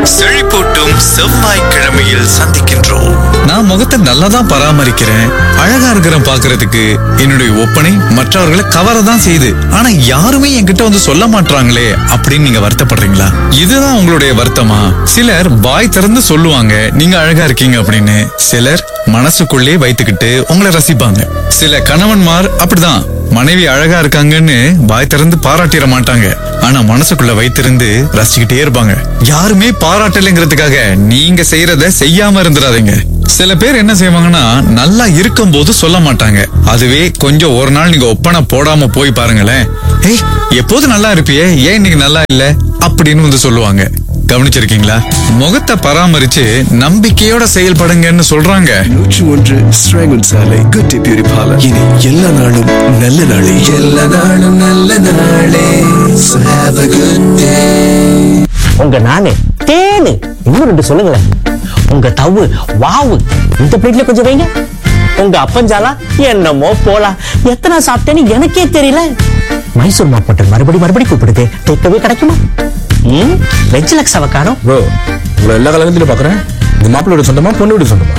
செழிப்பூட்டும் செவ்வாய்க்கிழமையில் சந்திக்கின்றோம் நான் முகத்தை நல்லா தான் பராமரிக்கிறேன் அழகா இருக்கிறேன் பாக்குறதுக்கு என்னுடைய ஒப்பனை மற்றவர்களை கவர தான் செய்யுது ஆனா யாருமே என்கிட்ட வந்து சொல்ல மாட்றாங்களே அப்படின்னு நீங்க வருத்தப்படுறீங்களா இதுதான் உங்களுடைய வருத்தமா சிலர் வாய் திறந்து சொல்லுவாங்க நீங்க அழகா இருக்கீங்க அப்படின்னு சிலர் மனசுக்குள்ளே வைத்துக்கிட்டு உங்களை ரசிப்பாங்க சில கணவன்மார் அப்படிதான் மனைவி அழகா இருக்காங்கன்னு வாய் திறந்து பாராட்டிட மாட்டாங்க ஆனா மனசுக்குள்ள வைத்திருந்து ரசிச்சுக்கிட்டே இருப்பாங்க யாருமே பாராட்டலைங்கிறதுக்காக நீங்க செய்யறத செய்யாம இருந்துடாதீங்க சில பேர் என்ன செய்வாங்கன்னா நல்லா இருக்கும் போது சொல்ல மாட்டாங்க அதுவே கொஞ்சம் ஒரு நாள் நீங்க ஒப்பனை போடாம போய் பாருங்களேன் ஏய் எப்போது நல்லா இருப்பியே ஏன் இன்னைக்கு நல்லா இல்ல அப்படின்னு வந்து சொல்லுவாங்க கவனிச்சிருக்கீங்களா முகத்தை பராமரிச்சு நம்பிக்கையோட செயல்படுங்கன்னு சொல்றாங்க நூற்று ஒன்று ஸ்ராங்கன் சாலை குட் டே பியூரி பார்லர் இனி எல்லா நாளும் நல்ல நாளே எல்லா நாளும் நல்ல நாளே So have a good day. உங்க நானு தேனு இன்னும் ரெண்டு சொல்லுங்களேன் உங்க தவு வாவு இந்த பிளேட்ல கொஞ்சம் வைங்க உங்க அப்பஞ்சாலா என்னமோ போலாம் எத்தனை சாப்பிட்டேன்னு எனக்கே தெரியல மைசூர் மாப்பட்டன் மறுபடி மறுபடி கூப்பிடுது டேக்கவே கிடைக்குமா ம் வெஜ் லக்ஸ் அவக்கானோ ப்ரோ உங்களை எல்லா கல்யாணத்திலும் பாக்குறேன் இந்த மாப்பிள்ளோட சொந்தமா பொண்ணு வீடு சொந்தமா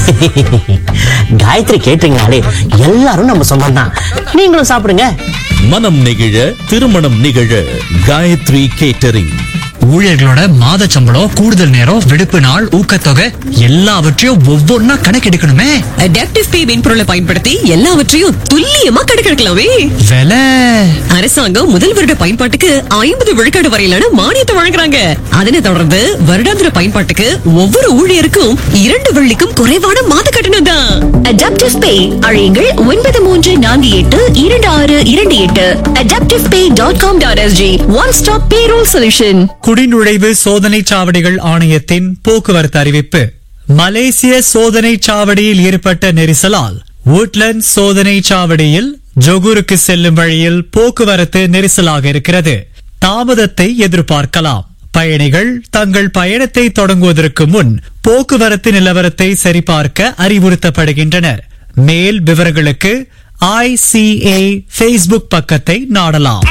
காயத்ரி கேட்டீங்கனாலே எல்லாரும் நம்ம சொந்தம் தான் நீங்களும் சாப்பிடுங்க மனம் நெகிழ திருமணம் நிகழ காயத்ரி கேட்டரிங் ஊழியர்களோட மாத சம்பளம் கூடுதல் நேரம் விடுப்பு நாள் ஊக்கத்தொகை எல்லாவற்றையும் ஒவ்வொன்னா கணக்கெடுக்கணுமே அடாப்டிவ் பே மென்பொருளை பயன்படுத்தி எல்லாவற்றையும் துல்லியமா கணக்கெடுக்கலாமே விலை அரசாங்கம் முதல் வருட பயன்பாட்டுக்கு ஐம்பது விழுக்காடு வரையிலான மானியத்தை வழங்குறாங்க அதனை தொடர்ந்து வருடாந்திர பயன்பாட்டுக்கு ஒவ்வொரு ஊழியருக்கும் இரண்டு வெள்ளிக்கும் குறைவான மாத கட்டணம் தான் அடாப்டிவ் பே அழையுங்கள் ஒன்பது மூன்று நான்கு எட்டு இரண்டு ஆறு இரண்டு எட்டு adaptive pay dot com dot SG one stop payroll solution குடிநுழைவு சோதனை சாவடிகள் ஆணையத்தின் போக்குவரத்து அறிவிப்பு மலேசிய சோதனை சாவடியில் ஏற்பட்ட நெரிசலால் woodlands சோதனை சாவடியில் ஜொகூருக்கு செல்லும் வழியில் போக்குவரத்து நெரிசலாக இருக்கிறது தாமதத்தை எதிர்பார்க்கலாம் பயணிகள் தங்கள் பயணத்தை தொடங்குவதற்கு முன் போக்குவரத்து நிலவரத்தை சரிபார்க்க அறிவுறுத்தப்படுகின்றனர் மேல் விவரங்களுக்கு ஐசிஏ ஃபேஸ்புக் பக்கத்தை நாடலாம்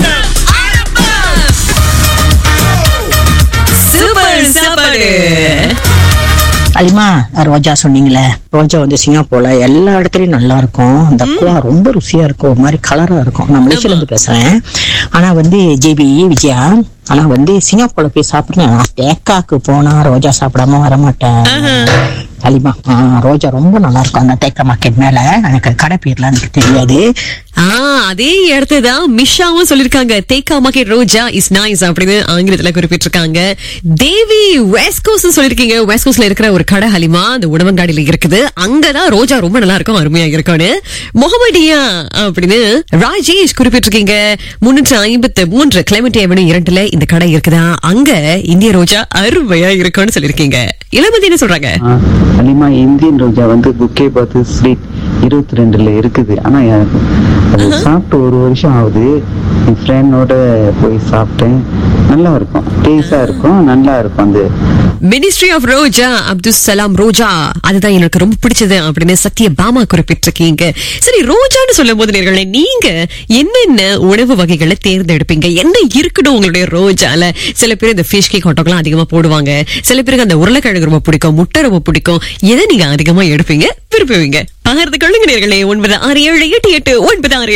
சூப்பர் சாப்பாடு அலிமா ரோஜா சொன்னீங்களே ரோஜா வந்து சிங்கப்பூர்ல எல்லா இடத்துலயும் நல்லா இருக்கும் அந்த குவா ரொம்ப ருசியா இருக்கும் ஒரு மாதிரி கலரா இருக்கும் நான் மலேசியால இருந்து பேசுறேன் ஆனா வந்து ஜேபி விஜயா ஆனா வந்து சிங்கப்பூர்ல போய் சாப்பிடுறேன் நான் தேக்காக்கு போனா ரோஜா சாப்பிடாம வர மாட்டேன் அலிமா ஆ, ரோஜா ரொம்ப நல்லா இருக்கும் அந்த தேக்கா மார்க்கெட் மேல எனக்கு கடை பேர்லாம் எனக்கு தெரியாது ஆ அதே இடத்துல தான் மிஷாவும் சொல்லிருக்காங்க Tekka market Roja is nice அப்படின்னு ஆங்கிலத்துல குறிப்பிட்டிருக்காங்க தேவி வெஸ்ட் கோஸ்ட் சொல்லிருக்கீங்க வெஸ்ட் கோஸ்ட்ல இருக்கிற ஒரு கடை ஹலிமா அந்த உணவங்காடியில இருக்குது அங்கதான் ரோஜா ரொம்ப நல்லா இருக்கும் அருமையா இருக்கும்னு முகமடியா அப்படின்னு ராஜேஷ் குறிப்பிட்டிருக்கீங்க முன்னூற்று ஐம்பத்து மூன்று கிளைமேட் அவனி இரண்டுல இந்த கடை இருக்குதா அங்க இந்திய ரோஜா அருமையா இருக்கும்னு சொல்லிருக்கீங்க இளமதி என்ன சொல்றாங்க அலிமா இந்தியன் ரோஜா வந்து புக்கே பார்த்து ஸ்ட்ரீட் இருபத்தி ரெண்டுல இருக்குது ஆனா எனக்கு அது சாப்பிட்டு ஒரு வருஷம் ஆகுது என் ஃப்ரெண்டோட போய் சாப்பிட்டேன் நல்லா இருக்கும் டேஸ்டா இருக்கும் நல்லா இருக்கும் அந்த மினிஸ்ட்ரி ஆஃப் ரோஜா அப்துல் சலாம் ரோஜா அதுதான் எனக்கு ரொம்ப பிடிச்சது அப்படின்னு சத்ய பாமா குறிப்பிட்டிருக்கீங்க சரி ரோஜான்னு சொல்லும் போது நேர்களே நீங்க என்னென்ன உணவு வகைகளை தேர்ந்தெடுப்பீங்க என்ன இருக்கணும் உங்களுடைய ரோஜால சில பேர் இந்த ஃபிஷ் கேக் ஹாட்டோக்கெல்லாம் அதிகமா போடுவாங்க சில பேருக்கு அந்த உருளைக்கிழங்கு ரொம்ப பிடிக்கும் முட்டை ரொம்ப பிடிக்கும் எதை நீங்க அதிகமா எடுப்பீங்க விரும்புவீங்க பகிர்ந்து கொள்ளுங்க நேர்களே ஒன்பது ஆறு ஏழு எட்டு எட்டு ஒன்பது ஆறு